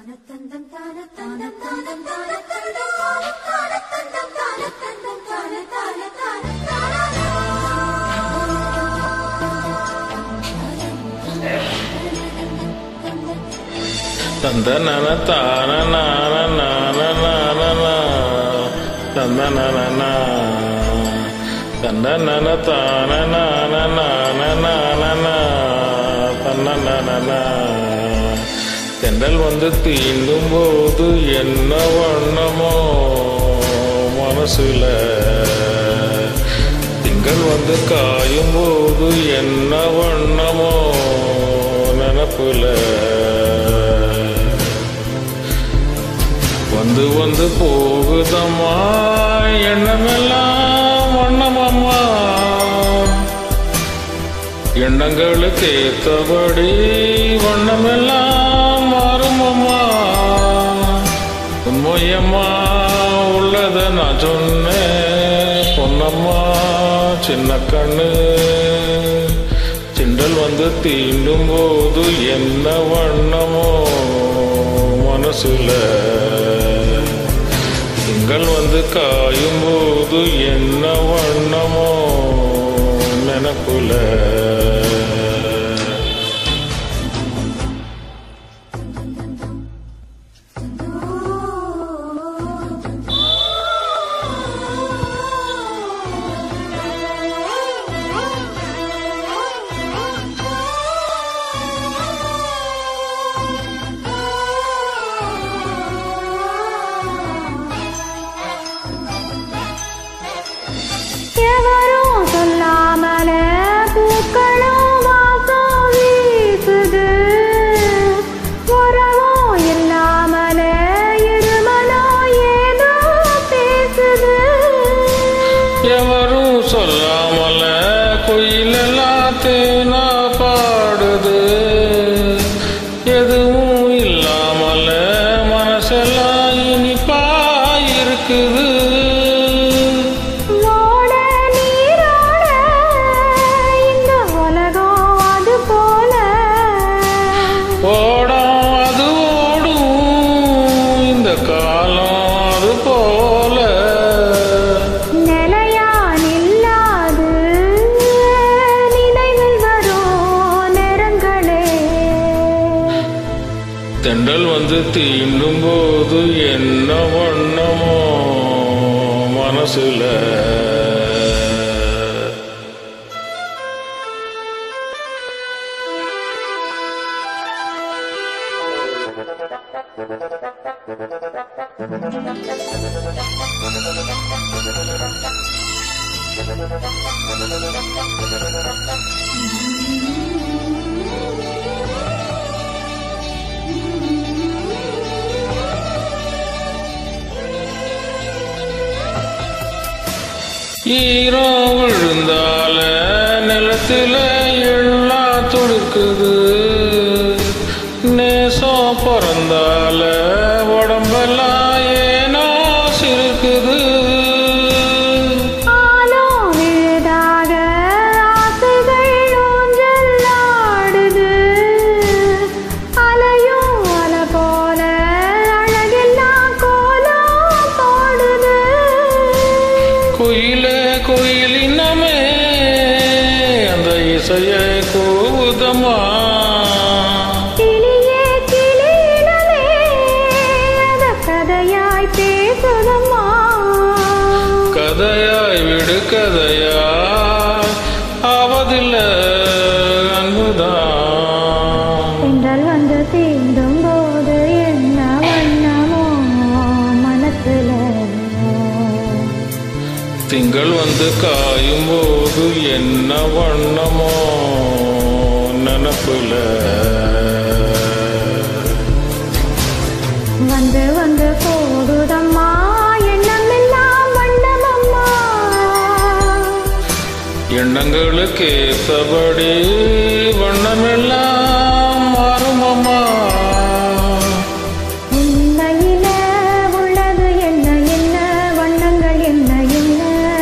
தந்தனன தான நான நான நான நா. தந்தனன தந்தனன தான நான நான நான நா. தன்னனன தென்றல் வந்து தீண்டும் போது என்ன வண்ணமோ மனசுல திங்கள் வந்து காயும் போது என்ன வண்ணமோ நினப்புல வந்து வந்து போகுதம்மா எண்ணமெல்லாம் வண்ணமம்மா எண்ணங்களுக்கு ஏத்தபடி வண்ணமெல்லாம் மாறுமம்மா உண்மையம்மா உள்ளத நான் சொன்னேன் பொன்னம்மா சின்ன கண்ணு சிண்டல் வந்து தீண்டும் போது என்ன வண்ணமோ மனசுல திங்கள் வந்து காயும் போது என்ன வண்ணமோ நினப்புல எவரும் சொல்லாமலே பூக்களும் வாசம் வீசுது உறவும் இல்லாமலே இருமலோ ஏதோ பேசுது எவரும் சொல்லாமல குயிலெல்லாம் தேனா பாடுது எதுவும் இல்லாமல மனசெல்லாம் இனிப்பா இருக்குது ஓட நீரோட இந்த உலகம் அது போல ஓடம் அது ஓடும் இந்த காலம் அது போல நிலையா நில்லாது நினைவில் வரும் நேரங்களே தென்றல் வந்து தீண்டும் போது என்ன வண்ணமோ மனசுல ஈரம் விழுந்தால நிலத்துல எல்லாம் துடுக்குது நேசம் பிறந்தால உடம்பெல்லாம் ஏனோ சிறுக்குது ஆலோ விழுதாக ஆசைகள் ஊஞ்சல் ஆடுது அலையும் அலை போல அழகெல்லாம் கோலம் போடுது குயிலே குயிலினமே அந்த இசையை கூவுதமா கிளியே கிளியினமே அத கதையாய் பேசுதம்மா கதையாய் விடு கதையாய் ஆவதில்ல அன்புதான் தென்றல் வந்து தீண்டும் போது என்ன வண்ணமோ மனசுல திங்கள் வந்து காயும் போது என்ன வண்ணமோ நினப்புல வந்து வந்து போடுதம்மா எண்ணமெல்லாம் வண்ணமம்மா எண்ணங்களுக்கு ஏத்தபடி வண்ணமெல்லாம் மாறுமம்மா உண்மையில உள்ளது என்ன என்ன வண்ணங்கள் என்ன என்ன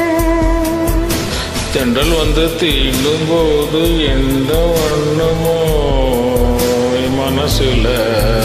தென்றல் வந்து தீண்டும் போது எந்த வண்ணமோ மனசுல